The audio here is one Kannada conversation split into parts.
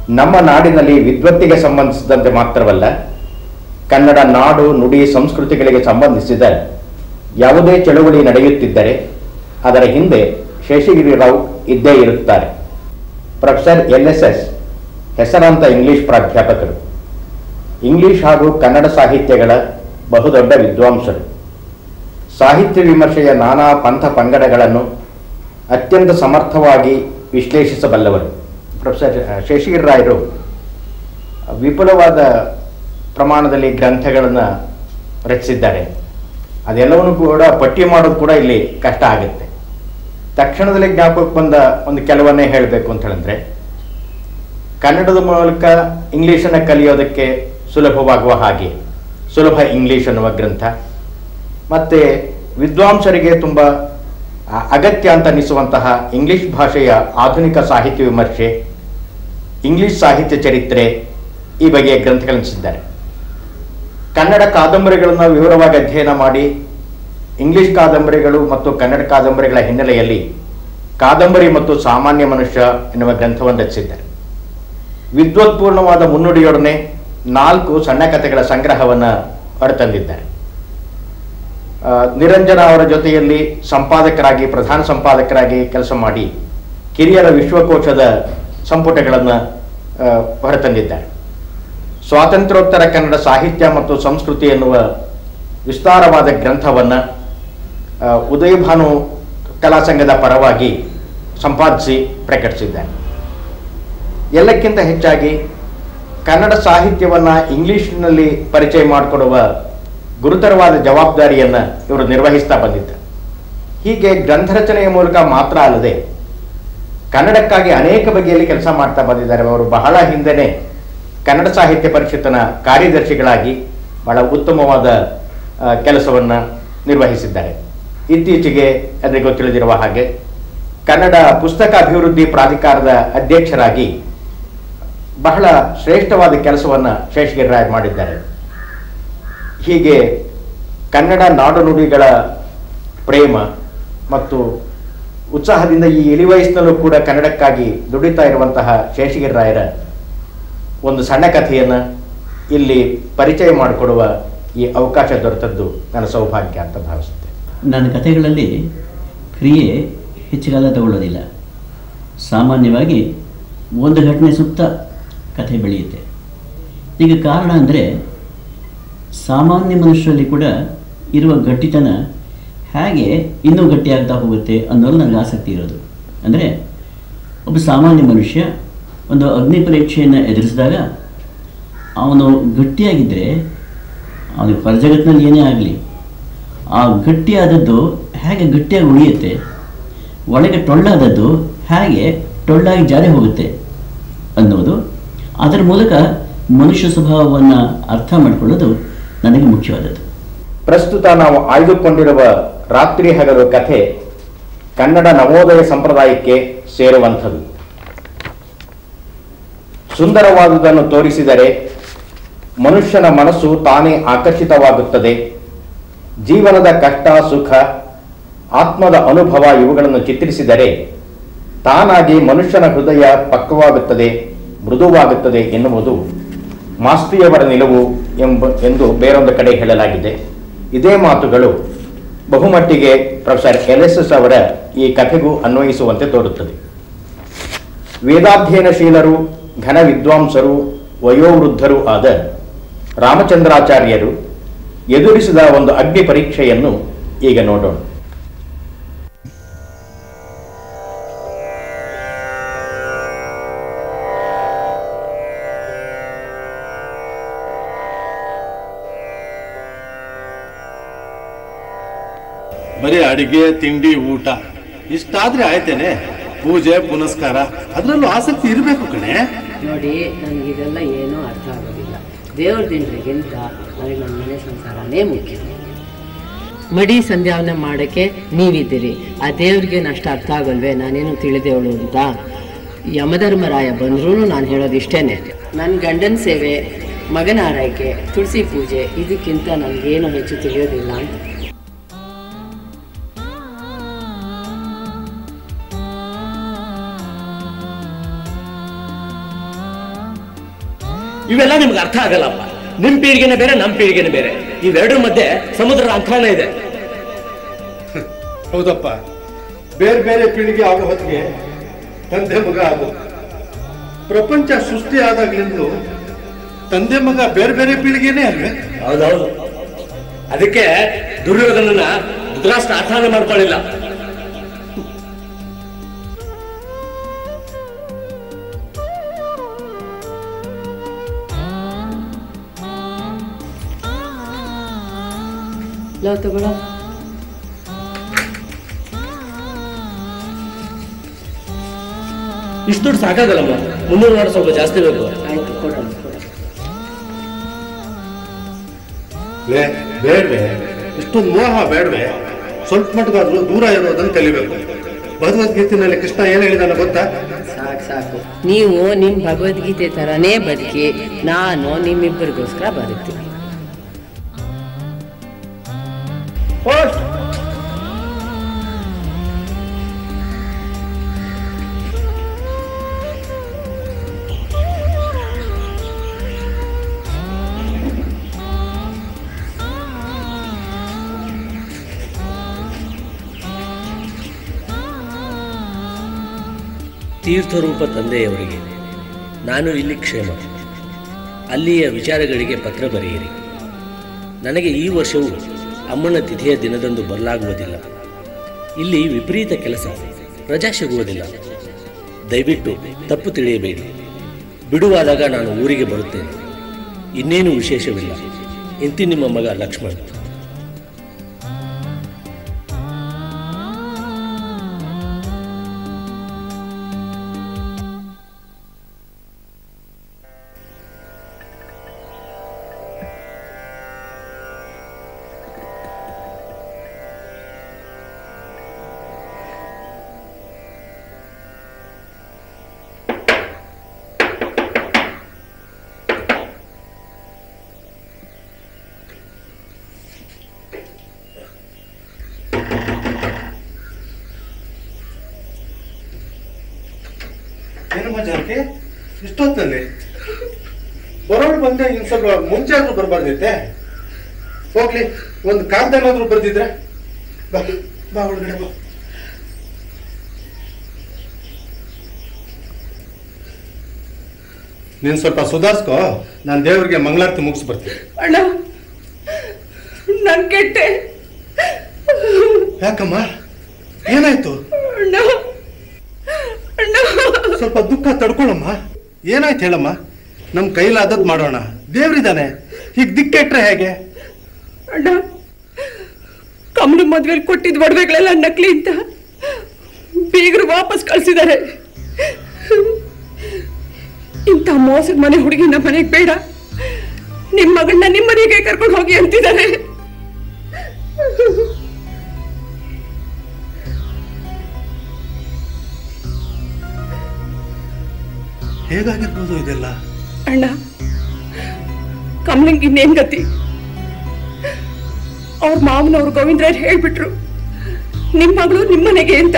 ನಮ್ಮ ನಾಡಿನಲ್ಲಿ ವಿದ್ವತ್ತಿಗೆ ಸಂಬಂಧಿಸಿದಂತೆ ಮಾತ್ರವಲ್ಲ ಕನ್ನಡ ನಾಡು ನುಡಿ ಸಂಸ್ಕೃತಿಗಳಿಗೆ ಸಂಬಂಧಿಸಿದ ಯಾವುದೇ ಚಳುವಳಿ ನಡೆಯುತ್ತಿದ್ದರೆ ಅದರ ಹಿಂದೆ ಶೇಷಗಿರಿ ರಾವ್ ಇದ್ದೇ ಇರುತ್ತಾರೆ ಪ್ರೊಫೆಸರ್ ಎಲ್ ಎಸ್ ಎಸ್ ಹೆಸರಾಂತ ಇಂಗ್ಲಿಷ್ ಪ್ರಾಧ್ಯಾಪಕರು ಇಂಗ್ಲಿಷ್ ಹಾಗೂ ಕನ್ನಡ ಸಾಹಿತ್ಯಗಳ ಬಹುದೊಡ್ಡ ವಿದ್ವಾಂಸರು ಸಾಹಿತ್ಯ ವಿಮರ್ಶೆಯ ನಾನಾ ಪಂಥ ಪಂಗಡಗಳನ್ನು ಅತ್ಯಂತ ಸಮರ್ಥವಾಗಿ ವಿಶ್ಲೇಷಿಸಬಲ್ಲವರು ಪ್ರೊಫೆಸರ್ ಶೇಷಗಿರಿ ರಾಯರು ವಿಪುಲವಾದ ಪ್ರಮಾಣದಲ್ಲಿ ಗ್ರಂಥಗಳನ್ನು ರಚಿಸಿದ್ದಾರೆ ಅದೆಲ್ಲವನ್ನು ಕೂಡ ಪಟ್ಟಿ ಮಾಡೋದು ಕೂಡ ಇಲ್ಲಿ ಕಷ್ಟ ಆಗುತ್ತೆ ತಕ್ಷಣದಲ್ಲಿ ಜ್ಞಾಪಕಕ್ಕೆ ಬಂದ ಒಂದು ಕೆಲವನ್ನೇ ಹೇಳಬೇಕು ಅಂತ ಹೇಳಿದ್ರೆ ಕನ್ನಡದ ಮೂಲಕ ಇಂಗ್ಲೀಷನ್ನು ಕಲಿಯೋದಕ್ಕೆ ಸುಲಭವಾಗುವ ಹಾಗೆ ಸುಲಭ ಇಂಗ್ಲೀಷ್ ಅನ್ನುವ ಗ್ರಂಥ ಮತ್ತು ವಿದ್ವಾಂಸರಿಗೆ ತುಂಬ ಆ, ಅಗತ್ಯ ಅಂತ ಅನ್ನಿಸುವಂತಹ ಇಂಗ್ಲಿಷ್ ಭಾಷೆಯ ಆಧುನಿಕ ಸಾಹಿತ್ಯ ವಿಮರ್ಶೆ ಇಂಗ್ಲಿಷ್ ಸಾಹಿತ್ಯ ಚರಿತ್ರೆ ಈ ಬಗೆಯ ಗ್ರಂಥಗಳನ್ನು ರಚಿಸಿದ್ದಾರೆ ಕನ್ನಡ ಕಾದಂಬರಿಗಳನ್ನು ವಿವರವಾಗಿ ಅಧ್ಯಯನ ಮಾಡಿ ಇಂಗ್ಲಿಷ್ ಕಾದಂಬರಿಗಳು ಮತ್ತು ಕನ್ನಡ ಕಾದಂಬರಿಗಳ ಹಿನ್ನೆಲೆಯಲ್ಲಿ ಕಾದಂಬರಿ ಮತ್ತು ಸಾಮಾನ್ಯ ಮನುಷ್ಯ ಎನ್ನುವ ಗ್ರಂಥವನ್ನು ರಚಿಸಿದ್ದಾರೆ ವಿದ್ವತ್ಪೂರ್ಣವಾದ ಮುನ್ನುಡಿಯೊಡನೆ ನಾಲ್ಕು ಸಣ್ಣ ಕಥೆಗಳ ಸಂಗ್ರಹವನ್ನು ಹೊರತಂದಿದ್ದಾರೆ ಆ, ನಿರಂಜನ ಅವರ ಜೊತೆಯಲ್ಲಿ ಸಂಪಾದಕರಾಗಿ ಪ್ರಧಾನ ಸಂಪಾದಕರಾಗಿ ಕೆಲಸ ಮಾಡಿ ಕಿರಿಯರ ವಿಶ್ವಕೋಶದ ಸಂಪುಟಗಳನ್ನು ಆ, ಹೊರತಂದಿದ್ದಾರೆ ಸ್ವಾತಂತ್ರ್ಯೋತ್ತರ ಕನ್ನಡ ಸಾಹಿತ್ಯ ಮತ್ತು ಸಂಸ್ಕೃತಿ ಎನ್ನುವ ವಿಸ್ತಾರವಾದ ಗ್ರಂಥವನ್ನು ಉದಯಭಾನು ಕಲಾ ಸಂಘದ ಪರವಾಗಿ ಸಂಪಾದಿಸಿ ಪ್ರಕಟಿಸಿದ್ದಾರೆ ಎಲ್ಲಕ್ಕಿಂತ ಹೆಚ್ಚಾಗಿ ಕನ್ನಡ ಸಾಹಿತ್ಯವನ್ನು ಇಂಗ್ಲಿಷ್ನಲ್ಲಿ ಪರಿಚಯ ಮಾಡಿಕೊಡುವ ಗುರುತರವಾದ ಜವಾಬ್ದಾರಿಯನ್ನು ಇವರು ನಿರ್ವಹಿಸ್ತಾ ಬಂದಿದ್ದಾರೆ ಹೀಗೆ ಗ್ರಂಥ ರಚನೆಯ ಮೂಲಕ ಮಾತ್ರ ಅಲ್ಲದೆ ಕನ್ನಡಕ್ಕಾಗಿ ಅನೇಕ ಬಗೆಯಲ್ಲಿ ಕೆಲಸ ಮಾಡ್ತಾ ಬಂದಿದ್ದಾರೆ ಅವರು ಬಹಳ ಹಿಂದೆನೆ ಕನ್ನಡ ಸಾಹಿತ್ಯ ಪರಿಷತ್ತಿನ ಕಾರ್ಯದರ್ಶಿಗಳಾಗಿ ಬಹಳ ಉತ್ತಮವಾದ ಕೆಲಸವನ್ನು ನಿರ್ವಹಿಸಿದ್ದಾರೆ ಇತ್ತೀಚೆಗೆ ಅದರಿಗೂ ತಿಳಿದಿರುವ ಹಾಗೆ ಕನ್ನಡ ಪುಸ್ತಕ ಅಭಿವೃದ್ಧಿ ಪ್ರಾಧಿಕಾರದ ಅಧ್ಯಕ್ಷರಾಗಿ ಬಹಳ ಶ್ರೇಷ್ಠವಾದ ಕೆಲಸವನ್ನು ಶೇಷಗಿರಿ ರಾಯ್ ಮಾಡಿದ್ದಾರೆ ಹೀಗೆ ಕನ್ನಡ ನಾಡು ನುಡಿಗಳ ಪ್ರೇಮ ಮತ್ತು ಉತ್ಸಾಹದಿಂದ ಈ ಇಳಿ ವಯಸ್ಸಿನಲ್ಲೂ ಕೂಡ ಕನ್ನಡಕ್ಕಾಗಿ ದುಡಿತಾ ಇರುವಂತಹ ಶೇಷಗಿರಿ ರಾಯರ ಒಂದು ಸಣ್ಣ ಕಥೆಯನ್ನು ಇಲ್ಲಿ ಪರಿಚಯ ಮಾಡಿಕೊಡುವ ಈ ಅವಕಾಶ ದೊರೆತದ್ದು ನನ್ನ ಸೌಭಾಗ್ಯ ಅಂತ ಭಾವಿಸುತ್ತೆ ನನ್ನ ಕಥೆಗಳಲ್ಲಿ ಕ್ರಿಯೆ ಹೆಚ್ಚು ಕಾಲ ತಗೊಳ್ಳೋದಿಲ್ಲ ಸಾಮಾನ್ಯವಾಗಿ ಒಂದು ಘಟನೆ ಸುತ್ತ ಕಥೆ ಬೆಳೆಯುತ್ತೆ ಈಗ ಕಾರಣ ಅಂದರೆ ಸಾಮಾನ್ಯ ಮನುಷ್ಯರಲ್ಲಿ ಕೂಡ ಇರುವ ಗಟ್ಟಿತನ ಹೇಗೆ ಇನ್ನೂ ಗಟ್ಟಿಯಾಗ್ತಾ ಹೋಗುತ್ತೆ ಅನ್ನೋದು ನನಗೆ ಆಸಕ್ತಿ ಇರೋದು ಅಂದರೆ ಒಬ್ಬ ಸಾಮಾನ್ಯ ಮನುಷ್ಯ ಒಂದು ಅಗ್ನಿ ಪರೀಕ್ಷೆಯನ್ನು ಎದುರಿಸಿದಾಗ ಅವನು ಗಟ್ಟಿಯಾಗಿದ್ದರೆ ಅವನಿಗೆ ಹೊರಜಗತ್ತಿನಲ್ಲಿ ಏನೇ ಆಗಲಿ ಆ ಗಟ್ಟಿಯಾದದ್ದು ಹೇಗೆ ಗಟ್ಟಿಯಾಗಿ ಉಳಿಯುತ್ತೆ ಒಳಗೆ ಟೊಳ್ಳಾದದ್ದು ಹೇಗೆ ಟೊಳ್ಳಾಗಿ ಜಾರಿ ಹೋಗುತ್ತೆ ಅನ್ನೋದು ಅದರ ಮೂಲಕ ಮನುಷ್ಯ ಸ್ವಭಾವವನ್ನು ಅರ್ಥ ಮಾಡಿಕೊಳ್ಳೋದು ನನಗೆ ಮುಖ್ಯವಾದದ್ದು ಪ್ರಸ್ತುತ ನಾವು ಆಯ್ದುಕೊಂಡಿರುವ ರಾತ್ರಿ ಹಗಲು ಕಥೆ ಕನ್ನಡ ನವೋದಯ ಸಂಪ್ರದಾಯಕ್ಕೆ ಸೇರುವಂಥದ್ದು ಸುಂದರವಾದುದನ್ನು ತೋರಿಸಿದರೆ ಮನುಷ್ಯನ ಮನಸ್ಸು ತಾನೇ ಆಕರ್ಷಿತವಾಗುತ್ತದೆ ಜೀವನದ ಕಷ್ಟ ಸುಖ ಆತ್ಮದ ಅನುಭವ ಇವುಗಳನ್ನು ಚಿತ್ರಿಸಿದರೆ ತಾನಾಗಿ ಮನುಷ್ಯನ ಹೃದಯ ಪಕ್ವವಾಗುತ್ತದೆ ಮೃದುವಾಗುತ್ತದೆ ಎನ್ನುವುದು ಮಾಸ್ತಿಯವರ ನಿಲುವು ಎಂಬ ಎಂದು ಬೇರೊಂದು ಕಡೆ ಹೇಳಲಾಗಿದೆ ಇದೇ ಮಾತುಗಳು ಬಹುಮಟ್ಟಿಗೆ ಪ್ರೊಫೆಸರ್ ಎಲ್ ಎಸ್ ಎಸ್ ಅವರ ಈ ಕಥೆಗೂ ಅನ್ವಯಿಸುವಂತೆ ತೋರುತ್ತದೆ ವೇದಾಧ್ಯಯನಶೀಲರು ಘನ ವಿದ್ವಾಂಸರು ವಯೋವೃದ್ಧರೂ ಆದ ರಾಮಚಂದ್ರಾಚಾರ್ಯರು ಎದುರಿಸಿದ ಒಂದು ಅಗ್ನಿ ಪರೀಕ್ಷೆಯನ್ನು ಈಗ ನೋಡೋಣ ಬರೀ ಅಡಿಗೆ ತಿಂಡಿ ಊಟ ಇಷ್ಟಾದ್ರೆ ಆಯ್ತೇನೆ ಪೂಜೆ ಪುನಸ್ಕಾರ ಅದ್ರಲ್ಲೂ ಆಸಕ್ತಿ ಇರಬೇಕು ಕಣೆ ನೋಡಿ ನನಗೆ ಇದೆಲ್ಲ ಏನೂ ಅರ್ಥ ಆಗೋದಿಲ್ಲ ದೇವ್ರ ದಿನರಿಗಿಂತ ನನಗೆ ನನ್ನ ಮನೆ ಸಂಸಾರನೇ ಮುಖ್ಯ ಮಡಿ ಸಂಧ್ಯಾವನೆ ಮಾಡೋಕ್ಕೆ ನೀವಿದ್ದೀರಿ ಆ ದೇವ್ರಿಗೆ ಅಷ್ಟು ಅರ್ಥ ಆಗಲ್ವೇ ನಾನೇನು ತಿಳಿದೇವಳು ಅಂತ ಯಮಧರ್ಮರಾಯ ಬಂದ್ರೂ ನಾನು ಹೇಳೋದು ಇಷ್ಟೇನೆ ನನ್ನ ಗಂಡನ ಸೇವೆ ಮಗನ ಆರೈಕೆ ತುಳಸಿ ಪೂಜೆ ಇದಕ್ಕಿಂತ ನನಗೇನು ಹೆಚ್ಚು ತಿಳಿಯೋದಿಲ್ಲ ಅಂತ ಇವೆಲ್ಲ ನಿಮ್ಗೆ ಅರ್ಥ ಆಗಲ್ಲಪ್ಪ ನಿಮ್ ಪೀಳಿಗೆನೇ ಬೇರೆ ನಮ್ ಪೀಳಿಗೆನೇ ಬೇರೆ ಇವೆರಡರ ಮಧ್ಯೆ ಸಮುದ್ರದ ಅಂಕಾನ ಇದೆ ಹೌದಪ್ಪ ಬೇರೆ ಬೇರೆ ಪೀಳಿಗೆ ಆಗೋ ಹೊತ್ತಿಗೆ ತಂದೆ ಮಗ ಆಗೋ ಪ್ರಪಂಚ ಸೃಷ್ಟಿ ಆದಾಗ್ಲಿಂದಲೂ ತಂದೆ ಮಗ ಬೇರೆ ಬೇರೆ ಪೀಳಿಗೆನೇ ಅಲ್ವೇ ಹೌದೌದು ಅದಕ್ಕೆ ದುರ್ಯೋಧನನ ಧೃತರಾಷ್ಟ್ರ ಅರ್ಥಾನ ಮಾಡ್ಕೊಳ್ಳಿಲ್ಲ ಲವ್ ತಗೊಳ್ಳೋ ಇಷ್ಟು ದುಡ್ಡು ಸಾಕಾಗಲ್ಲಮ್ಮ ಮುನ್ನೂರು ಮಾಡಿ ಸ್ವಲ್ಪ ಜಾಸ್ತಿ ಬೇಕು ಆಯ್ತು ಕೊಡೋಣ ಕೊಡೋಣ ಲೇ ಬೇಡವೆ ಇಷ್ಟೊಂದು ಮೋಹ ಬೇಡವೆ ಸ್ವಲ್ಪ ಮಟ್ಟಿಗಾದ್ರೂ ದೂರ ಇರೋದನ್ನು ಕಲಿಬೇಕು ಭಗವದ್ಗೀತೆನಲ್ಲಿ ಕೃಷ್ಣ ಏನ್ ಹೇಳಿದಾನ ಗೊತ್ತಾ ಸಾಕು ಸಾಕು ನೀವು ನಿಮ್ಮ ಭಗವದ್ಗೀತೆ ಥರನೇ ಬದುಕಿ ನಾನು ನಿಮ್ಮಿಬ್ಬರಿಗೋಸ್ಕರ ಬದುಕ್ತೀನಿ ತೀರ್ಥರೂಪ ತಂದೆಯವರಿಗೆ ನಾನು ಇಲ್ಲಿ ಕ್ಷೇಮ ಅಲ್ಲಿಯ ವಿಚಾರಗಳಿಗೆ ಪತ್ರ ಬರೆಯಿರಿ ನನಗೆ ಈ ವರ್ಷವೂ ಅಮ್ಮನ ತಿಥಿಯ ದಿನದಂದು ಬರಲಾಗುವುದಿಲ್ಲ ಇಲ್ಲಿ ವಿಪರೀತ ಕೆಲಸ ರಜಾ ಸಿಗುವುದಿಲ್ಲ ದಯವಿಟ್ಟು ತಪ್ಪು ತಿಳಿಯಬೇಡಿ ಬಿಡುವಾದಾಗ ನಾನು ಊರಿಗೆ ಬರುತ್ತೇನೆ ಇನ್ನೇನು ವಿಶೇಷವಿಲ್ಲ ಇಂತಿ ನಿಮ್ಮ ಮಗ ಲಕ್ಷ್ಮಣ್ ಏನಮ್ಮ ಜಾನಕಿ ಇಷ್ಟೊತ್ತಲ್ಲಿ ಬರೋಳು ಬಂದೆ ಇನ್ ಸ್ವಲ್ಪ ಮುಂಚೆ ಆದ್ರೂ ಬರಬಾರ್ದೈತೆ ಹೋಗ್ಲಿ ಒಂದು ಕಾಗ್ದನಾದ್ರೂ ಬರ್ದಿದ್ರೆ ಬಾ ಬಾ ಒಳಗಡೆ ಬಾ ನೀನ್ ಸ್ವಲ್ಪ ಸುಧಾರಿಸ್ಕೋ ನಾನು ದೇವರಿಗೆ ಮಂಗಳಾರತಿ ಮುಗಿಸ್ ಬರ್ತೀನಿ ಅಣ್ಣ ನನ್ ಕೆಟ್ಟೆ ಯಾಕಮ್ಮ ಏನಾಯ್ತು ಅಣ್ಣ ಅಣ್ಣ ಸ್ವಲ್ಪ ದುಃಖ ತಡ್ಕೊಳಮ್ಮ ಏನಾಯ್ತು ಹೇಳಮ್ಮ ನಮ್ ಕೈಲಾದದ್ ಮಾಡೋಣ ದೇವ್ರಿದಾನೆ ಈಗ ದಿಕ್ಕೆಟ್ರೆ ಹೇಗೆ ಅಣ್ಣ ಕಮಲು ಮದ್ವೆಲಿ ಕೊಟ್ಟಿದ್ ಒಡವೆಗಳೆಲ್ಲ ನಕಲಿ ಅಂತ ಬೀಗರು ವಾಪಸ್ ಕಳ್ಸಿದ್ದಾರೆ ಇಂಥ ಮೋಸದ ಮನೆ ಹುಡುಗಿ ನಮ್ಮ ಮನೆಗೆ ಬೇಡ ನಿಮ್ ಮಗಳನ್ನ ನಿಮ್ಮ ಮನೆಗೆ ಕರ್ಕೊಂಡು ಹೋಗಿ ಅಂತಿದ್ದಾರೆ ಹೇಗಾಗಿರ್ಬೋದು ಇದೆಲ್ಲ ಅಣ್ಣ ಕಮಲಿಂಗ್ ಇನ್ನೇನ್ ಗತಿ ಅವ್ರ ಮಾವನವ್ರು ಗೋವಿಂದರಾಜ್ ಹೇಳ್ಬಿಟ್ರು ನಿಮ್ ಮಗಳು ನಿಮ್ಮನೆಗೆ ಅಂತ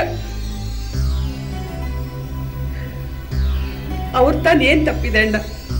ಅವ್ರ ತಾನು ಏನ್ ತಪ್ಪಿದೆ ಅಣ್ಣ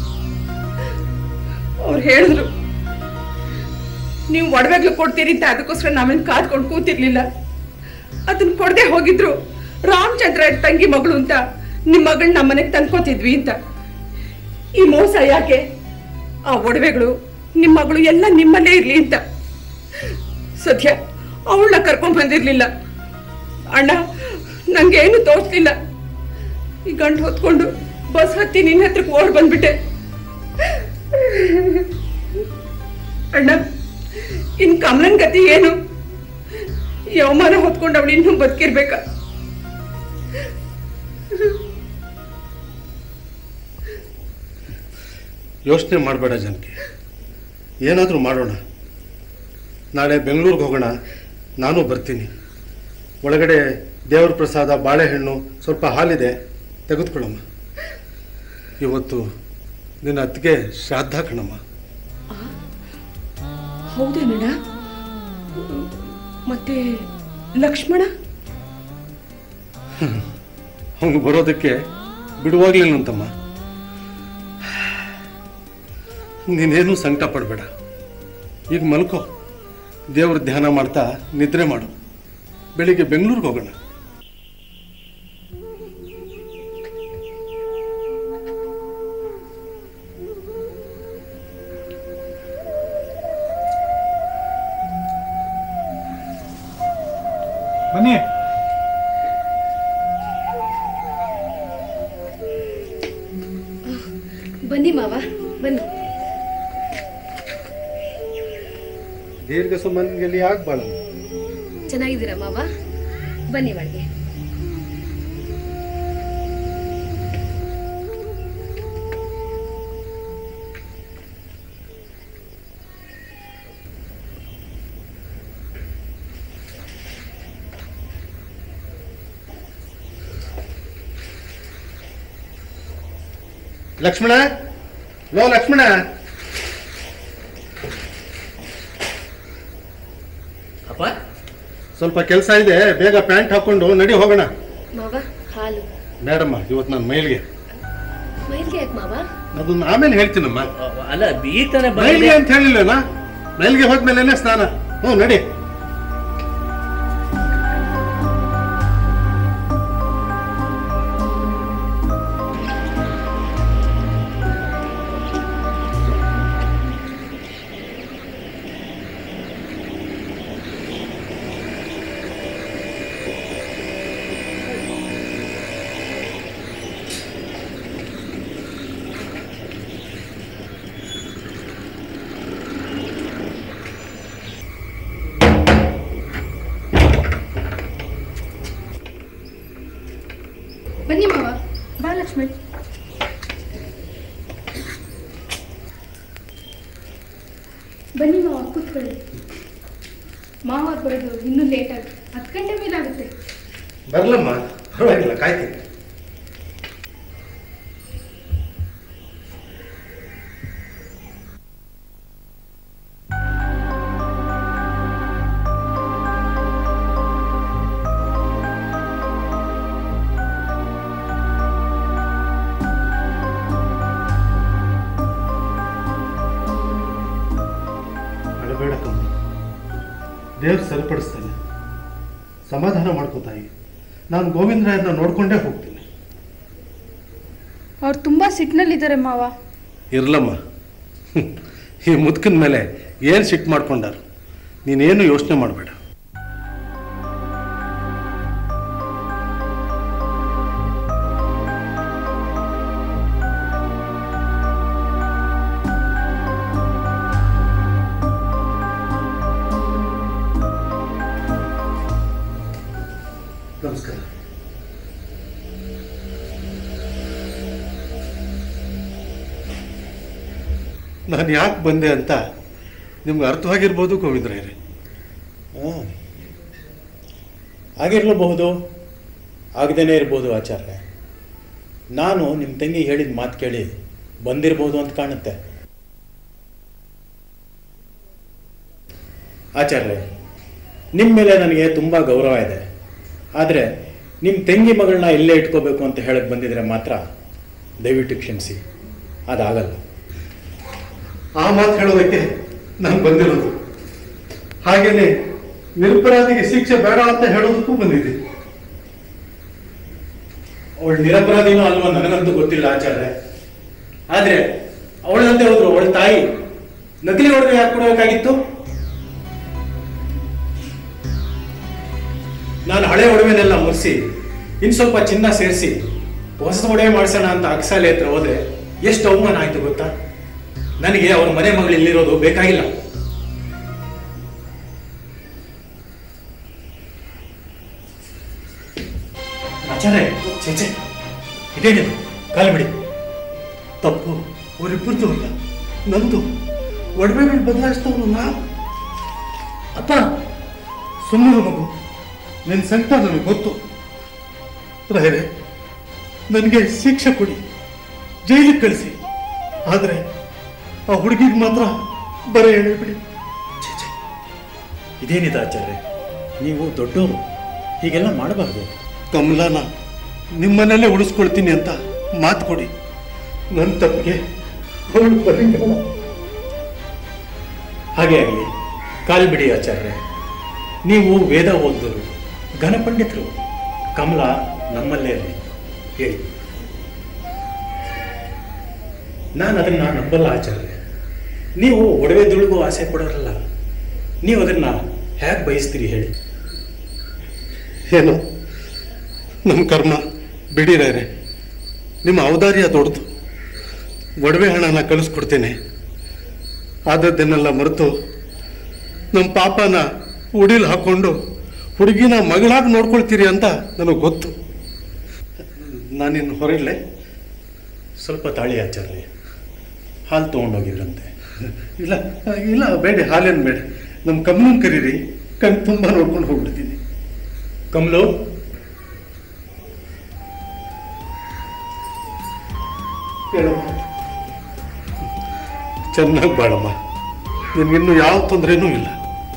ಅವ್ರು ಹೇಳಿದ್ರು ನೀವು ಒಡವೆಗ್ಲು ಕೊಡ್ತೀರಿ ಅಂತ ಅದಕ್ಕೋಸ್ಕರ ನಾವೇನ್ ಕಾದ್ಕೊಂಡು ಕೂತಿರ್ಲಿಲ್ಲ ಅದನ್ನ ಕೊಡದೆ ಹೋಗಿದ್ರು ರಾಮಚಂದ್ರ ತಂಗಿ ಮಗಳು ಅಂತ ನಿಮ್ ಮಗಳ್ ನಮ್ಮನೆಗೆ ತಂದ್ಕೋತಿದ್ವಿ ಅಂತ ಈ ಮೋಸ ಯಾಕೆ ಆ ಒಡವೆಗಳು ನಿಮ್ಮ ಮಗಳು ಎಲ್ಲ ನಿಮ್ಮಲ್ಲೇ ಇರ್ಲಿ ಅಂತ ಸದ್ಯ ಅವಳನ್ನ ಕರ್ಕೊಂಡ್ ಬಂದಿರ್ಲಿಲ್ಲ ಅಣ್ಣ ನಂಗೇನು ತೋರಿಸ್ಲಿಲ್ಲ ಈ ಗಂಟು ಹೊತ್ಕೊಂಡು ಬಸ್ ಹತ್ತಿ ನಿನ್ನ ಹತ್ರಕ್ಕೆ ಓಡ್ ಬಂದ್ಬಿಟ್ಟೆ ಅಣ್ಣ ಇನ್ ಕಮಲನ್ ಗತಿ ಏನು ಈ ಅವಮಾನ ಹೊತ್ಕೊಂಡು ಅವಳು ಇನ್ನೂ ಬದುಕಿರ್ಬೇಕ ಯೋಚನೆ ಮಾಡಬೇಡ ಜನಕ್ಕೆ ಏನಾದರೂ ಮಾಡೋಣ ನಾಳೆ ಬೆಂಗಳೂರಿಗೆ ಹೋಗೋಣ ನಾನು ಬರ್ತೀನಿ ಒಳಗಡೆ ದೇವ್ರ ಪ್ರಸಾದ ಬಾಳೆಹಣ್ಣು ಸ್ವಲ್ಪ ಹಾಲಿದೆ ತೆಗೆದುಕೊಳ್ಳಮ್ಮ ಇವತ್ತು ನಿನ್ನ ಅತ್ತಿಗೆ ಶ್ರಾದ್ದ ಕಣಮ್ಮ ಹೌದೇನಣ್ಣ ಮತ್ತೆ ಲಕ್ಷ್ಮಣ ಅವನು ಬರೋದಕ್ಕೆ ಬಿಡುವಾಗ್ಲಿಲ್ಲಂತಮ್ಮ ನೀನೇನು ಸಂಕಟ ಪಡಬೇಡ ಈಗ ಮಲ್ಕೋ ದೇವ್ರ ಧ್ಯಾನ ಮಾಡ್ತಾ ನಿದ್ರೆ ಮಾಡು ಬೆಳಿಗ್ಗೆ ಬೆಂಗಳೂರಿಗೆ ಹೋಗೋಣ ಬನ್ನಿ ಬನ್ನಿ ಮಾವ ಬನ್ನಿ ದೀರ್ಘ ಸುಮನ್ಗೆಲ್ಲಿ ಆಗ್ಬಾಳ ಚೆನ್ನಾಗಿದ್ದೀರಾ ಮಾವ ಬನ್ನಿ ಒಳಗೆ ಲಕ್ಷ್ಮಣ ಲೋ ಲಕ್ಷ್ಮಣ ಅಪ್ಪ ಸ್ವಲ್ಪ ಕೆಲಸ ಇದೆ ಬೇಗ ಪ್ಯಾಂಟ್ ಹಾಕೊಂಡು ನಡಿ ಹೋಗೋಣ ಮಾವ ಹಾಲು ಬೇಡಮ್ಮ ಇವತ್ತು ನನ್ನ ಮೈಲ್ಗೆ ಮೈಲ್ಗೆ ಯಾಕೆ ಮಾವ ಅದನ್ನ ಆಮೇಲೆ ಹೇಳ್ತೀನಮ್ಮ ಅಲ್ಲ ಈಗ ತಾನೇ ಮೈಲ್ಗೆ ಬಂದಿದೆ ಅಂತ ಹೇಳಿಲ್ಲನಾ ಮೈಲ್ಗೆ ಹೋದ್ಮೇಲೆ ಸ್ನಾನ ಹ್ಞೂ ನಡಿ ಬನ್ನಿ ಮಾವ ಬಾ ಲಕ್ಷ್ಮಣ್ ಬನ್ನಿ ಮಾವ ಕೂತ್ಕೊಳ್ಳಿ ಮಾವ ಬರೋದು ಇನ್ನೂ ಲೇಟ್ ಆಗುತ್ತೆ ಹತ್ತು ಗಂಟೆ ಮೇಲೆ ಆಗುತ್ತೆ ಬರ್ಲಮ್ಮ ಪರವಾಗಿಲ್ಲ ಕಾಯ್ತೀನಿ ಅಳಬೇಡ ಕಮ್ಮ ದೇವ್ರು ಸರಿಪಡಿಸ್ತಾನೆ ಸಮಾಧಾನ ಮಾಡ್ಕೋತಾಯಿ ನಾನು ಗೋವಿಂದರಾಯರನ್ನ ನೋಡ್ಕೊಂಡೇ ಹೋಗ್ತೀನಿ ಅವ್ರು ತುಂಬಾ ಸಿಟ್ನಲ್ಲಿದ್ದಾರೆ ಮಾವ ಇರ್ಲಮ್ಮ ಹ್ಮ್. ಈ ಮುದ್ಕಿನ ಮೇಲೆ ಏನು ಸಿಟ್ಟು ಮಾಡ್ಕೊಂಡಾರು ನೀನೇನು ಯೋಚನೆ ಮಾಡಬೇಡ ನಮಸ್ಕಾರ ನಾನು ಯಾಕೆ ಬಂದೆ ಅಂತ ನಿಮ್ಗೆ ಅರ್ಥವಾಗಿರ್ಬೋದು ಗೋವಿಂದರಾಯರೇ ಆಗಿರಲಬಹುದು ಆಗದೇನೆ ಇರ್ಬೋದು ಆಚಾರ್ಯ ನಾನು ನಿಮ್ಮ ತಂಗಿ ಹೇಳಿದ ಮಾತು ಕೇಳಿ ಬಂದಿರ್ಬೋದು ಅಂತ ಕಾಣುತ್ತೆ ಆಚಾರ್ಯ ನಿಮ್ಮ ಮೇಲೆ ನನಗೆ ತುಂಬ ಗೌರವ ಇದೆ ಆದರೆ ನಿಮ್ಮ ತಂಗಿ ಮಗಳನ್ನ ಇಲ್ಲೇ ಇಟ್ಕೋಬೇಕು ಅಂತ ಹೇಳಕ್ಕೆ ಬಂದಿದ್ರೆ ಮಾತ್ರ ದಯವಿಟ್ಟು ಕ್ಷಮಿಸಿ ಅದಾಗಲ್ಲ ಆ ಮಾತು ಹೇಳೋದಕ್ಕೆ ನಾನು ಬಂದಿರೋದು ಹಾಗೇನೆ ನಿರಪರಾಧಿಗೆ ಶಿಕ್ಷೆ ಬೇಡ ಅಂತ ಹೇಳೋದಕ್ಕೂ ಬಂದಿದ್ದೆ ಅವಳು ನಿರಪರಾಧಿನೋ ಅಲ್ವೋ ನನಗಂತೂ ಗೊತ್ತಿಲ್ಲ ಆಚಾರ್ಯ ಆದ್ರೆ ಅವಳಂತೆ ಹೋದ್ರು ಅವಳ ತಾಯಿ ನಕಲಿ ಒಡವೆ ಯಾಕೆ ಕೊಡಬೇಕಾಗಿತ್ತು ನಾನು ಹಳೆ ಒಡವೆನೆಲ್ಲ ಮುರಿಸಿ ಇನ್ ಸ್ವಲ್ಪ ಚಿನ್ನ ಸೇರಿಸಿ ಹೊಸ ಒಡವೆ ಮಾಡಿಸೋಣ ಅಂತ ಅಕ್ಸಾಲೆ ಹತ್ರ ಹೋದ್ರೆ ಎಷ್ಟು ಅವಮಾನ ಆಯ್ತು ಗೊತ್ತಾ ನನಗೆ ಅವ್ರ ಮನೆ ಮಗಳು ಇಲ್ಲಿರೋದು ಬೇಕಾಗಿಲ್ಲ ಆಚಾರ್ಯ ಚೇಚೆ ಇದೇನಿದು ಕಾಲು ಬಿಡಿ ತಪ್ಪು ಅವರಿಬ್ಬರದು ಅಲ್ಲ ನಂದು ಒಡವೆಗಳು ಬದಲಾಯಿಸ್ತವನು ನಾವು ಅಪ್ಪ ಸುಮ್ಮನೆ ಮಗು ನಿನ್ನ ಸಂಕಟ ನನಗೆ ಗೊತ್ತು ರಾಯರೇ ನನಗೆ ಶಿಕ್ಷೆ ಕೊಡಿ ಜೈಲಿಗೆ ಕಳಿಸಿ ಆದರೆ ಆ ಹುಡುಗಿಗೆ ಮಾತ್ರ ಬರ ಹೇಳಿಬಿಡಿ ಇದೇನಿದೆ ಆಚಾರ್ಯ ನೀವು ದೊಡ್ಡವರು ಹೀಗೆಲ್ಲ ಮಾಡಬಾರ್ದು ಕಮಲಾನ ನಿಮ್ಮನೆಲ್ಲೇ ಉಳಿಸ್ಕೊಳ್ತೀನಿ ಅಂತ ಮಾತು ಕೊಡಿ ನನ್ನ ತಪ್ಪಿಗೆ ಅವಳು ಬರಂಗಿಲ್ಲ ಹಾಗೆ ಆಗಲಿ ಕಾಲ್ ಬಿಡಿ ಆಚಾರ್ಯ ನೀವು ವೇದ ಓದಿದರು ಘನಪಂಡಿತರು ಕಮಲ ನಮ್ಮಲ್ಲೇ ಇರಲಿ ಹೇಳಿ ನಾನು ಅದನ್ನ ನಂಬಲ್ಲ ಆಚಾರ್ಯ ನೀವು ಒಡವೆ ದುಳುಗು ಆಸೆ ಪಡೋರಲ್ಲ ನೀವು ಅದನ್ನ ಹೇಗೆ ಬಯಸ್ತೀರಿ ಹೇಳಿ ಏನು ನಮ್ಮ ಕರ್ಮ ಬಿಡಿರೇರೆ ನಿಮ್ಮ ಔದಾರ್ಯ ದೊಡ್ಡದು ಒಡವೆ ಹಣನ ಕಳಿಸ್ಕೊಡ್ತೇನೆ ಆದದ್ದನ್ನೆಲ್ಲ ಮರೆತು ನಮ್ಮ ಪಾಪನ ಉಡಿಲ್ ಹಾಕ್ಕೊಂಡು ಹುಡುಗಿನ ಮಗಳಾಗಿ ನೋಡ್ಕೊಳ್ತೀರಿ ಅಂತ ನನಗೆ ಗೊತ್ತು ನಾನಿನ್ನು ಹೊರಡ್ಲೆ ಸ್ವಲ್ಪ ತಾಳಿ ಆಚಾರ್ಯ ಹಾಲು ತೊಗೊಂಡೋಗಿದ್ರಂತೆ ಇಲ್ಲ ಇಲ್ಲ ಬೇಡ ಹಾಲೇನು ಬೇಡ ನಮ್ಮ ಕಮ್ಮನ್ ಕರೀರಿ ಕಣ್ ತುಂಬ ನೋಡ್ಕೊಂಡು ಹೋಗ್ಬಿಡ್ತೀನಿ ಕಮಲು ಹೇಳಮ್ಮ ಚೆನ್ನಾಗಿ ಬಾಳಮ್ಮ ನಿನ್ಗಿನ್ನು ಯಾವ ತೊಂದರೆನೂ ಇಲ್ಲ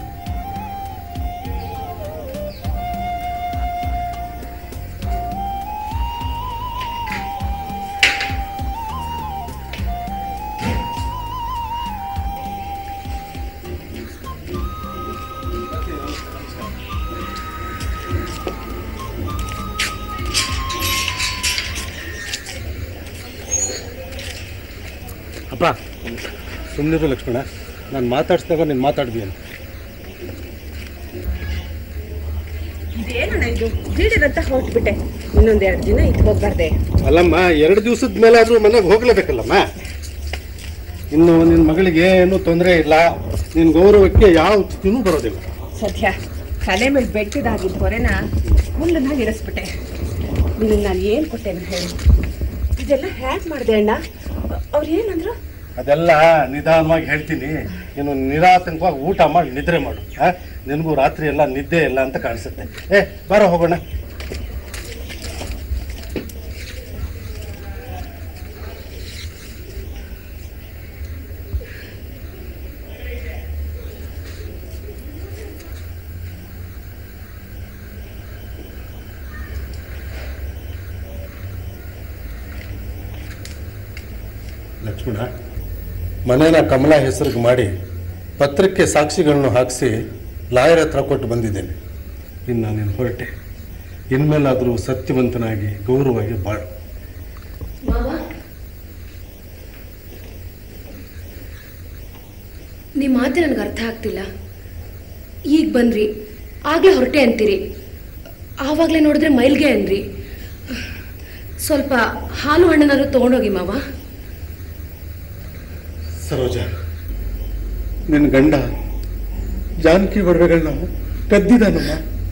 ಅಪ್ಪ ಸುಮ್ಮನಿರು ಲಕ್ಷ್ಮಣ ನಾನು ಮಾತಾಡ್ಸಿದಾಗ ನೀನು ಮಾತಾಡ್ದೀಯ ಇದೇನಣ್ಣ ಇದು ಹಿಡಿದಂತ ಹೊರಟ್ಬಿಟ್ಟೆ ಇನ್ನೊಂದ್ ಎರಡು ದಿನ ಇದ್ ಹೋಗ್ಬಾರ್ದೆ ಅಲ್ಲಮ್ಮ ಎರಡು ದಿವಸದ ಮೇಲೆ ಆದರೂ ಮನೆಗೆ ಹೋಗ್ಲೇಬೇಕಲ್ಲಮ್ಮ ಇನ್ನು ನಿನ್ನ ಮಗಳಿಗೆ ಏನೂ ತೊಂದರೆ ಇಲ್ಲ ನಿನ್ನ ಗೌರವಕ್ಕೆ ಯಾವ ಸ್ಥಿತಿನೂ ಬರೋದಿಲ್ಲ ಸದ್ಯ ತಲೆ ಮೇಲೆ ಬೆಟ್ಟದಾಗಿದ್ದ ಹೊರೆನ ಹುಲ್ಲನ್ನಾಗಿ ಇರಿಸ್ಬಿಟ್ಟೆ ನಿನಗೆ ನಾನು ಏನು ಕೊಟ್ಟೆನ ಹೇಳು ಇದೆಲ್ಲ ಹ್ಯಾಕ್ ಮಾಡಿದೆ ಅಣ್ಣ ಅವ್ರು ಏನಂದ್ರು ಅದೆಲ್ಲ ನಿಧಾನವಾಗಿ ಹೇಳ್ತೀನಿ ನೀನು ನಿರಾತಂಕವಾಗಿ ಊಟ ಮಾಡಿ ನಿದ್ರೆ ಮಾಡು ಆ? ನಿನಗೂ ರಾತ್ರಿ ಎಲ್ಲ ನಿದ್ದೆ ಇಲ್ಲ ಅಂತ ಕಾಣಿಸುತ್ತೆ ಏ ಬಾರ ಹೋಗೋಣ ಲಕ್ಷ್ಮಣ ಮನೇನ ಕಮಲ ಹೆಸರಿಗೆ ಮಾಡಿ ಪತ್ರಕ್ಕೆ ಸಾಕ್ಷಿಗಳನ್ನು ಹಾಕಿಸಿ ಲಾಯರ್ ಹತ್ರ ಕೊಟ್ಟು ಬಂದಿದ್ದೇನೆ ಇನ್ನು ನಾನೇನು ಹೊರಟೆ ಇನ್ಮೇಲಾದರೂ ಸತ್ಯವಂತನಾಗಿ ಗೌರವವಾಗಿ ಬಾಳು ಮಾವ ನಿಮ್ಮ ಮಾತು ನನಗೆ ಅರ್ಥ ಆಗ್ತಿಲ್ಲ ಈಗ ಬಂದ್ರಿ ಆಗಲೇ ಹೊರಟೆ ಅಂತೀರಿ ಆವಾಗಲೇ ನೋಡಿದ್ರೆ ಮೈಲ್ಗೆ ಅಂದ್ರಿ ಸ್ವಲ್ಪ ಹಾಲು ಹಣ್ಣನಾದ್ರು ತೊಗೊಂಡೋಗಿ ಮಾವ ಸರೋಜ ನಿನ್ನ ಗಂಡ ಜಾನಕಿ ಒಡವೆಗಳನ್ನ ಕದ್ದಿದ್ದಾನಮ್ಮ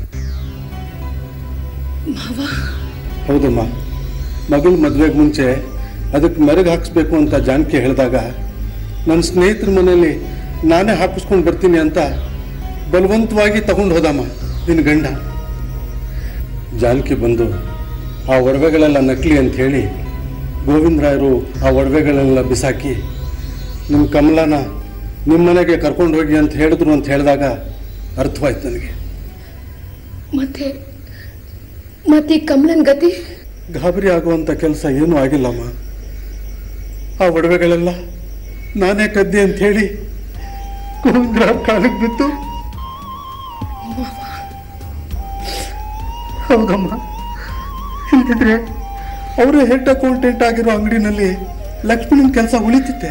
ಮಾವ ಹೌದಮ್ಮ ಮಗಳ ಮದುವೆಗೆ ಮುಂಚೆ ಅದಕ್ಕೆ ಮೆರಗು ಹಾಕಿಸ್ಬೇಕು ಅಂತ ಜಾನಕಿ ಹೇಳಿದಾಗ ನನ್ನ ಸ್ನೇಹಿತರ ಮನೆಯಲ್ಲಿ ನಾನೇ ಹಾಕಿಸ್ಕೊಂಡು ಬರ್ತೀನಿ ಅಂತ ಬಲವಂತವಾಗಿ ತಗೊಂಡು ಹೋದಮ್ಮ ನಿನ್ನ ಗಂಡ ಜಾನಕಿ ಬಂದು ಆ ಒಡವೆಗಳೆಲ್ಲ ನಕಲಿ ಅಂತ ಹೇಳಿ ಗೋವಿಂದರಾಯರು ಆ ಒಡವೆಗಳೆಲ್ಲ ಬಿಸಾಕಿ ನಿಮ್ಮ ಕಮಲನ ನಿಮ್ಮ ಮನೆಗೆ ಕರ್ಕೊಂಡು ಹೋಗಿ ಅಂತ ಹೇಳಿದ್ರು ಅಂತ ಹೇಳಿದಾಗ ಅರ್ಥವಾಯ್ತು ನನಗೆ ಮತ್ತೆ ಮತ್ತೆ ಈ ಕಮಲನ್ ಗತಿ ಗಾಬರಿ ಆಗುವಂಥ ಕೆಲಸ ಏನೂ ಆಗಿಲ್ಲಮ್ಮ ಆ ಒಡವೆಗಳೆಲ್ಲ ನಾನೇ ಕದ್ದೆ ಅಂತ ಹೇಳಿ ಗೋವಿಂದ್ರ ಕಾಲಿಗೆ ಬಿದ್ದು ಹೌದಮ್ಮ ಇಲ್ದಿದ್ರೆ ಅವರೇ ಹೆಡ್ ಅಕೌಂಟೆಂಟ್ ಆಗಿರೋ ಅಂಗಡಿನಲ್ಲಿ ಲಕ್ಷ್ಮಣನ ಕೆಲಸ ಉಳಿತಿತ್ತೆ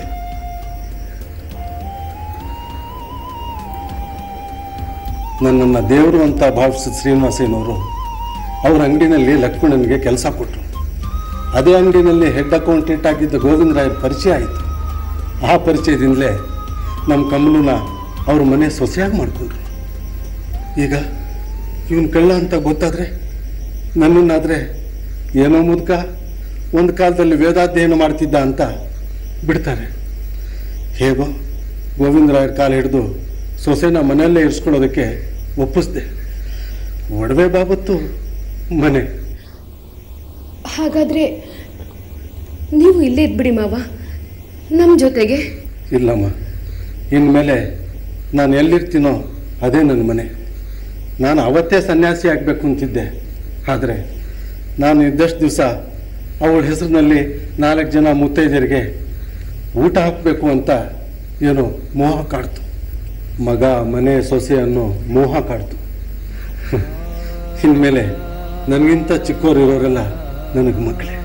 ನನ್ನನ್ನು ದೇವರು ಅಂತ ಭಾವಿಸಿದ ಶ್ರೀನಿವಾಸಯ್ಯನವರು ಅವ್ರ ಅಂಗಡಿನಲ್ಲಿ ಲಕ್ಷ್ಮಣನಿಗೆ ಕೆಲಸ ಕೊಟ್ಟರು ಅದೇ ಅಂಗಡಿನಲ್ಲಿ ಹೆಡ್ ಅಕೌಂಟೆಂಟ್ ಆಗಿದ್ದ ಗೋವಿಂದರಾಯರ್ ಪರಿಚಯ ಆಯಿತು ಆ ಪರಿಚಯದಿಂದಲೇ ನಮ್ಮ ಕಮಲನ ಅವ್ರ ಮನೆ ಸೊಸೆಯಾಗಿ ಮಾಡಿಕೊಂಡ್ರು ಈಗ ಇವನ್ ಕಳ್ಳ ಅಂತ ಗೊತ್ತಾದರೆ ನನ್ನನ್ನಾದರೆ ಏನೋ ಮುದುಕ ಒಂದು ಕಾಲದಲ್ಲಿ ವೇದಾಧ್ಯಯನ ಮಾಡ್ತಿದ್ದ ಅಂತ ಬಿಡ್ತಾರೆ ಹೇಗೋ ಗೋವಿಂದರಾಯರ ಕಾಲ ಹಿಡಿದು ಸೊಸೆನ ಮನೆಯಲ್ಲೇ ಇರಿಸ್ಕೊಳ್ಳೋದಕ್ಕೆ ಒಪ್ಪಿಸ್ದೆ ಒಡವೆ ಬಾಬತ್ತು ಮನೆ ಹಾಗಾದ್ರೆ ನೀವು ಇಲ್ಲೇ ಇದ್ಬಿಡಿ ಮಾವ ನಮ್ಮ ಜೊತೆಗೆ ಇಲ್ಲಮ್ಮ ಇನ್ಮೇಲೆ ನಾನು ಎಲ್ಲಿರ್ತೀನೋ ಅದೇ ನನ್ನ ಮನೆ ನಾನು ಅವತ್ತೇ ಸನ್ಯಾಸಿ ಆಗಬೇಕು ಅಂತಿದ್ದೆ ಆದರೆ ನಾನು ಇದ್ದಷ್ಟು ದಿವಸ ಅವಳ ಹೆಸರಿನಲ್ಲಿ ನಾಲ್ಕು ಜನ ಮುತ್ತೈದೆಯರಿಗೆ ಊಟ ಹಾಕಬೇಕು ಅಂತ ಏನೋ ಮೋಹ ಕಾಡ್ತು ಮಗ ಮನೆ ಸೊಸೆ ಅನ್ನೋ ಮೋಹ ಕಾಡ್ತು ಇನ್ಮೇಲೆ ನನಗಿಂತ ಚಿಕ್ಕವರಿರೋರೆಲ್ಲ ನನಗೆ ಮಕ್ಕಳೇ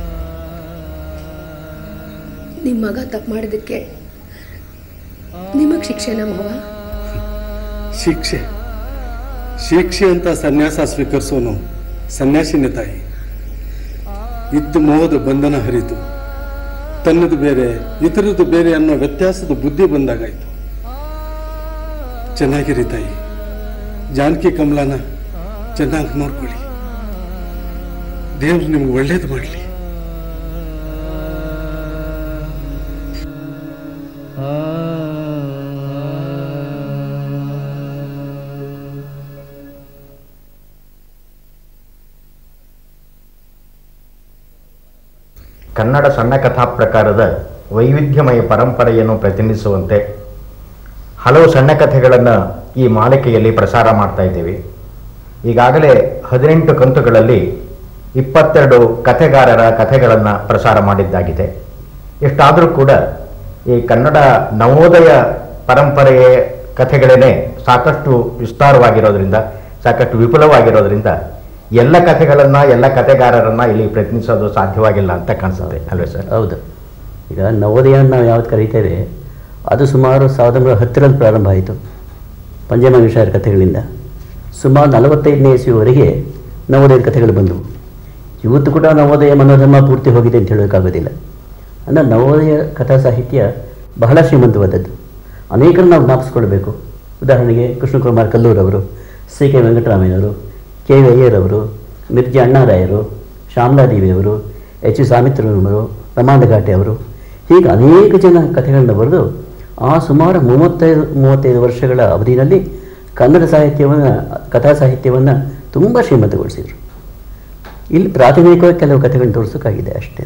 ನಿಮ್ಮ ಮಗ ತಪ್ಪು ಮಾಡಿದ್ದಕ್ಕೆ ನಿಮಗೆ ಶಿಕ್ಷೆನ ಮಾವ ಶಿಕ್ಷೆ ಶಿಕ್ಷೆ ಅಂತ ಸನ್ಯಾಸ ಸ್ವೀಕರಿಸೋನು ಸನ್ಯಾಸಿನೇ ತಾಯಿ ಇದ್ದ ಮೋಹದ ಬಂಧನ ಹರಿತು ತನ್ನದು ಬೇರೆ ಇತರದ್ದು ಬೇರೆ ಅನ್ನೋ ವ್ಯತ್ಯಾಸದ ಬುದ್ಧಿ ಬಂದಾಗಾಯ್ತು ಚೆನ್ನಾಗಿರಿ ತಾಯಿ ಜಾನಕಿ ಕಮಲನ ಚೆನ್ನಾಗಿ ನೋಡ್ಕೊಳ್ಳಿ ದೇವ್ರು ನಿಮ್ಗೆ ಒಳ್ಳೇದು ಮಾಡಲಿ ಕನ್ನಡ ಸಣ್ಣ ಕಥಾ ಪ್ರಕಾರದ ವೈವಿಧ್ಯಮಯ ಪರಂಪರೆಯನ್ನು ಪ್ರತಿನಿಧಿಸುವಂತೆ ಹಲವು ಸಣ್ಣ ಕಥೆಗಳನ್ನು ಈ ಮಾಲಿಕೆಯಲ್ಲಿ ಪ್ರಸಾರ ಮಾಡ್ತಾ ಇದ್ದೀವಿ ಈಗಾಗಲೇ ಹದಿನೆಂಟು ಕಂತುಗಳಲ್ಲಿ ಇಪ್ಪತ್ತೆರಡು ಕಥೆಗಾರರ ಕಥೆಗಳನ್ನು ಪ್ರಸಾರ ಮಾಡಿದ್ದಾಗಿದೆ ಇಷ್ಟಾದರೂ ಕೂಡ ಈ ಕನ್ನಡ ನವೋದಯ ಪರಂಪರೆಯ ಕಥೆಗಳೇ ಸಾಕಷ್ಟು ವಿಸ್ತಾರವಾಗಿರೋದ್ರಿಂದ ಸಾಕಷ್ಟು ವಿಪುಲವಾಗಿರೋದ್ರಿಂದ ಎಲ್ಲ ಕಥೆಗಳನ್ನು ಎಲ್ಲ ಕಥೆಗಾರರನ್ನು ಇಲ್ಲಿ ಪ್ರಯತ್ನಿಸೋದು ಸಾಧ್ಯವಾಗಿಲ್ಲ ಅಂತ ಕಾಣಿಸುತ್ತೆ ಅಲ್ವೇ ಸರ್ ಹೌದು ಈಗ ನವೋದಯ ಅಂತ ನಾವು ಯಾವ್ದು ಕರೀತೇವೆ ಅದು ಸುಮಾರು ಸಾವಿರದ ಒಂಬೈನೂರ ಹತ್ತರಲ್ಲಿ ಪ್ರಾರಂಭ ಆಯಿತು ಪಂಚಮಂಗೇಶ್ವರ ಕಥೆಗಳಿಂದ ಸುಮಾರು ನಲವತ್ತೈದನೇ ಇಸ್ವಿವರೆಗೆ ನವೋದಯದ ಕಥೆಗಳು ಬಂದವು ಇವತ್ತು ಕೂಡ ನವೋದಯ ಮನೋಧರ್ಮ ಪೂರ್ತಿ ಹೋಗಿದೆ ಅಂತ ಹೇಳೋಕ್ಕಾಗೋದಿಲ್ಲ ಅಂದರೆ ನವೋದಯ ಕಥಾ ಸಾಹಿತ್ಯ ಬಹಳ ಶ್ರೀಮಂತವಾದದ್ದು ಅನೇಕರನ್ನು ನಾವು ಜ್ಞಾಪಿಸ್ಕೊಳ್ಬೇಕು ಉದಾಹರಣೆಗೆ ಕೃಷ್ಣಕುಮಾರ್ ಕಲ್ಲೂರವರು ಸಿ ಕೆ ವೆಂಕಟರಾಮಯ್ಯನವರು ಕೆ ವಿ ಅಯ್ಯರವರು ಮಿರ್ಜಿ ಅಣ್ಣಾರಾಯರು ಶ್ಯಾಮಲಾದೇವಿಯವರು ಎಚ್ ಯು ಸಾಮಿತ್ರನವರು ರಮಾಂಧ ಘಾಟೆ ಅವರು ಹೀಗೆ ಅನೇಕ ಜನ ಕಥೆಗಳನ್ನ ಬರೆದು ಆ ಸುಮಾರು ಮೂವತ್ತೈದು ಮೂವತ್ತೈದು ವರ್ಷಗಳ ಅವಧಿಯಲ್ಲಿ ಕನ್ನಡ ಸಾಹಿತ್ಯವನ್ನು ಕಥಾ ಸಾಹಿತ್ಯವನ್ನು ತುಂಬ ಶ್ರೀಮಂತಗೊಳಿಸಿದರು ಇಲ್ಲಿ ಪ್ರಾಥಮಿಕವಾಗಿ ಕೆಲವು ಕಥೆಗಳನ್ನ ತೋರಿಸೋಕ್ಕಾಗಿದೆ ಅಷ್ಟೇ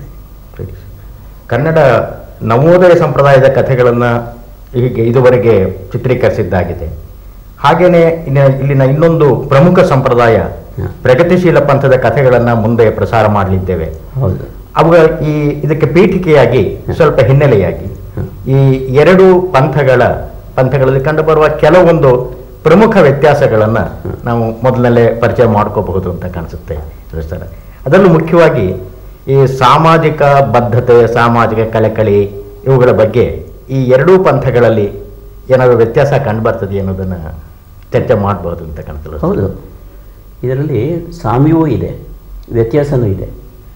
ಕನ್ನಡ ನವೋದಯ ಸಂಪ್ರದಾಯದ ಕಥೆಗಳನ್ನು ಹೀಗೆ ಇದುವರೆಗೆ ಚಿತ್ರೀಕರಿಸಿದ್ದಾಗಿದೆ ಹಾಗೆಯೇ ಇನ್ನ ಇಲ್ಲಿನ ಇನ್ನೊಂದು ಪ್ರಮುಖ ಸಂಪ್ರದಾಯ ಹ. ಪ್ರಗತಿಶೀಲ ಪಂಥದ ಕಥೆಗಳನ್ನು ಮುಂದೆ ಪ್ರಸಾರ ಮಾಡಲಿದ್ದೇವೆ ಹೌದು ಅವುಗಳ ಈ ಇದಕ್ಕೆ ಪೀಠಿಕೆಯಾಗಿ ಸ್ವಲ್ಪ ಹಿನ್ನೆಲೆಯಾಗಿ ಹ. ಈ ಎರಡು ಪಂಥಗಳ ಪಂಥಗಳಲ್ಲಿ ಕಂಡುಬರುವ ಕೆಲವೊಂದು ಪ್ರಮುಖ ವ್ಯತ್ಯಾಸಗಳನ್ನು ನಾವು ಮೊದಲಲ್ಲೇ ಪರಿಚಯ ಮಾಡ್ಕೋಬಹುದು ಅಂತ ಕಾಣಿಸುತ್ತೆ ಸರ್ ಅದರಲ್ಲೂ ಮುಖ್ಯವಾಗಿ ಈ ಸಾಮಾಜಿಕ ಬದ್ಧತೆ ಸಾಮಾಜಿಕ ಕಳಕಳಿ ಇವುಗಳ ಬಗ್ಗೆ ಈ ಎರಡೂ ಪಂಥಗಳಲ್ಲಿ ಏನಾದರೂ ವ್ಯತ್ಯಾಸ ಕಂಡುಬರ್ತದೆ ಅನ್ನೋದನ್ನು ಚರ್ಚೆ ಮಾಡಬಹುದು ಅಂತ ಕಾಣಿಸ್ತದೆ ಹೌದು ಇದರಲ್ಲಿ ಸಾಮ್ಯವೂ ಇದೆ ವ್ಯತ್ಯಾಸನೂ ಇದೆ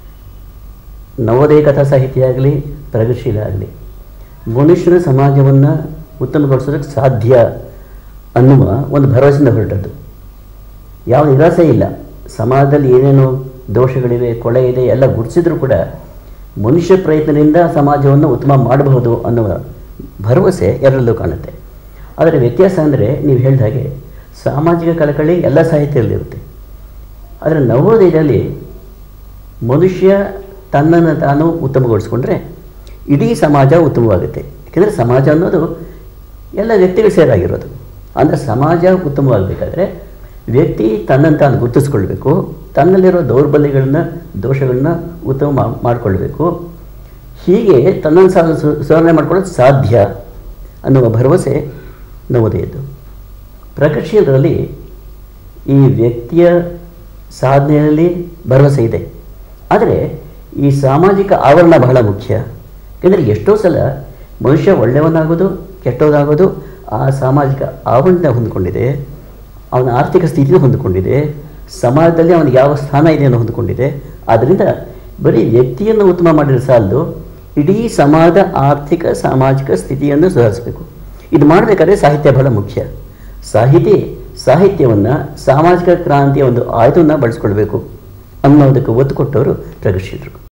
ನವೋದಯ ಕಥಾ ಸಾಹಿತ್ಯ ಆಗಲಿ ಪ್ರಗತಿಶೀಲ ಆಗಲಿ ಮನುಷ್ಯನ ಸಮಾಜವನ್ನು ಉತ್ತಮಗೊಳಿಸೋದಕ್ಕೆ ಸಾಧ್ಯ ಅನ್ನುವ ಒಂದು ಭರವಸೆಯಿಂದ ಹೊರಟದ್ದು ಯಾವ ನಿರಾಸೆ ಇಲ್ಲ ಸಮಾಜದಲ್ಲಿ ಏನೇನು ದೋಷಗಳಿವೆ ಕೊಳೆ ಇದೆ ಎಲ್ಲ ಗುಡಿಸಿದ್ರೂ ಕೂಡ ಮನುಷ್ಯ ಪ್ರಯತ್ನದಿಂದ ಸಮಾಜವನ್ನು ಉತ್ತಮ ಮಾಡಬಹುದು ಅನ್ನುವ ಭರವಸೆ ಎಲ್ಲರಲ್ಲೂ ಕಾಣುತ್ತೆ ಆದರೆ ವ್ಯತ್ಯಾಸ ಅಂದರೆ ನೀವು ಹೇಳಿದ ಹಾಗೆ ಸಾಮಾಜಿಕ ಕಳಕಳಿ ಎಲ್ಲ ಸಾಹಿತ್ಯದಲ್ಲಿರುತ್ತೆ ಆದರೆ ನವೋದಯದಲ್ಲಿ ಮನುಷ್ಯ ತನ್ನನ್ನು ತಾನು ಉತ್ತಮಗೊಳಿಸ್ಕೊಂಡ್ರೆ ಇಡೀ ಸಮಾಜ ಉತ್ತಮವಾಗುತ್ತೆ ಯಾಕೆಂದರೆ ಸಮಾಜ ಅನ್ನೋದು ಎಲ್ಲ ವ್ಯಕ್ತಿಗಳು ಸೇರಾಗಿರೋದು ಅಂದರೆ ಸಮಾಜ ಉತ್ತಮವಾಗಬೇಕಾದ್ರೆ ವ್ಯಕ್ತಿ ತನ್ನನ್ನು ತಾನು ಗುರುತಿಸ್ಕೊಳ್ಬೇಕು ತನ್ನಲ್ಲಿರೋ ದೌರ್ಬಲ್ಯಗಳನ್ನ ದೋಷಗಳನ್ನ ಉತ್ತಮ ಮಾ- ಮಾಡಿಕೊಳ್ಬೇಕು ಹೀಗೆ ತನ್ನನ್ನು ಸಹ ಸು- ಸುಧಾರಣೆ ಮಾಡ್ಕೊಳ್ಳೋದು ಸಾಧ್ಯ ಅನ್ನುವ ಭರವಸೆ ನವೋದಯದ್ದು ಪ್ರಗತಿಶೀಲರಲ್ಲಿ ಈ ವ್ಯಕ್ತಿಯ ಸಾಧನೆಯಲ್ಲಿ ಭರವಸೆ ಇದೆ ಆದರೆ ಈ ಸಾಮಾಜಿಕ ಆವರಣ ಬಹಳ ಮುಖ್ಯ ಯಾಕೆಂದರೆ ಎಷ್ಟೋ ಸಲ ಮನುಷ್ಯ ಒಳ್ಳೆಯವನಾಗೋದು ಕೆಟ್ಟವನಾಗೋದು ಆ ಸಾಮಾಜಿಕ ಆವರಣ ಹೊಂದಿಕೊಂಡಿದೆ ಅವನ ಆರ್ಥಿಕ ಸ್ಥಿತಿನೂ ಹೊಂದಿಕೊಂಡಿದೆ ಸಮಾಜದಲ್ಲಿ ಅವನಿಗೆ ಯಾವ ಸ್ಥಾನ ಇದೆ ಅನ್ನೋ ಹೊಂದಿಕೊಂಡಿದೆ ಆದ್ದರಿಂದ ಬರೀ ವ್ಯಕ್ತಿಯನ್ನು ಉತ್ತಮ ಮಾಡಿದ್ರೆ ಸಾಲದು ಇಡೀ ಸಮಾಜದ ಆರ್ಥಿಕ ಸಾಮಾಜಿಕ ಸ್ಥಿತಿಯನ್ನು ಸುಧಾರಿಸಬೇಕು ಇದು ಮಾಡಬೇಕಾದ್ರೆ ಸಾಹಿತ್ಯ ಬಹಳ ಮುಖ್ಯ ಸಾಹಿತಿ ಸಾಹಿತ್ಯವನ್ನು ಸಾಮಾಜಿಕ ಕ್ರಾಂತಿಯ ಒಂದು ಆಯುಧವನ್ನು ಬಳಸ್ಕೊಳ್ಬೇಕು ಅನ್ನೋದಕ್ಕೆ ಒತ್ತು ಕೊಟ್ಟವರು ಪ್ರಗತಿಸಿದರು